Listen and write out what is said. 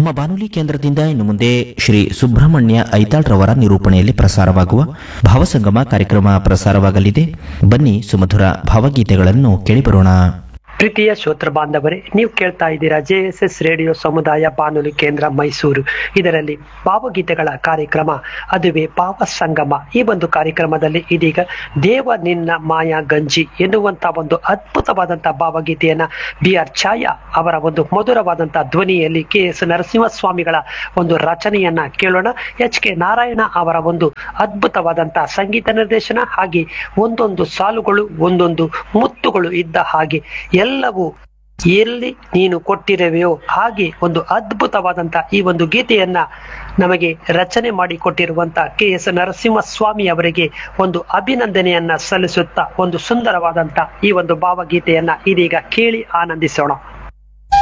ನಮ್ಮ ಬಾನುಲಿ ಕೇಂದ್ರದಿಂದ ಇನ್ನು ಮುಂದೆ ಶ್ರೀ ಸುಬ್ರಹ್ಮಣ್ಯ ಐತಾಳ್ರವರ ನಿರೂಪಣೆಯಲ್ಲಿ ಪ್ರಸಾರವಾಗುವ ಭಾವಸಂಗಮ ಕಾರ್ಯಕ್ರಮ ಪ್ರಸಾರವಾಗಲಿದೆ ಬನ್ನಿ ಸುಮಧುರ ಭಾವಗೀತೆಗಳನ್ನು ಕೇಳಿಬರೋಣ ಪ್ರೀತಿಯ ಶ್ರೋತೃ ಬಾಂಧವರೇ ನೀವು ಕೇಳ್ತಾ ಇದ್ದೀರಾ ಜೆ ಎಸ್ ಎಸ್ ರೇಡಿಯೋ ಸಮುದಾಯ ಬಾನುಲಿ ಕೇಂದ್ರ ಮೈಸೂರು ಇದರಲ್ಲಿ ಭಾವಗೀತೆಗಳ ಕಾರ್ಯಕ್ರಮ ಅದುವೇ ಭಾವ ಸಂಗಮ ಈ ಒಂದು ಕಾರ್ಯಕ್ರಮದಲ್ಲಿ ಇದೀಗ ದೇವ ನಿನ್ನ ಮಾಯಾ ಗಂಜಿ ಎನ್ನುವಂತ ಒಂದು ಅದ್ಭುತವಾದಂತಹ ಭಾವಗೀತೆಯನ್ನ ಬಿ ಆರ್ ಛಾಯಾ ಅವರ ಒಂದು ಮಧುರವಾದಂತಹ ಧ್ವನಿಯಲ್ಲಿ ಕೆ ಎಸ್ ನರಸಿಂಹಸ್ವಾಮಿಗಳ ಒಂದು ರಚನೆಯನ್ನ ಕೇಳೋಣ ಎಚ್ ಕೆ ನಾರಾಯಣ ಅವರ ಒಂದು ಅದ್ಭುತವಾದಂತಹ ಸಂಗೀತ ನಿರ್ದೇಶನ ಹಾಗೆ ಒಂದೊಂದು ಸಾಲುಗಳು ಒಂದೊಂದು ಮುತ್ತುಗಳು ಇದ್ದ ಹಾಗೆ ಎಲ್ಲವೂ ಎಲ್ಲಿ ನೀನು ಕೊಟ್ಟಿರುವೆಯೋ ಹಾಗೆ ಒಂದು ಅದ್ಭುತವಾದಂತ ಈ ಒಂದು ಗೀತೆಯನ್ನ ನಮಗೆ ರಚನೆ ಮಾಡಿ ಕೊಟ್ಟಿರುವಂತ ಕೆ ಎಸ್ ನರಸಿಂಹಸ್ವಾಮಿ ಅವರಿಗೆ ಒಂದು ಅಭಿನಂದನೆಯನ್ನ ಸಲ್ಲಿಸುತ್ತಾ ಒಂದು ಸುಂದರವಾದಂತ ಈ ಒಂದು ಭಾವಗೀತೆಯನ್ನ ಇದೀಗ ಕೇಳಿ ಆನಂದಿಸೋಣ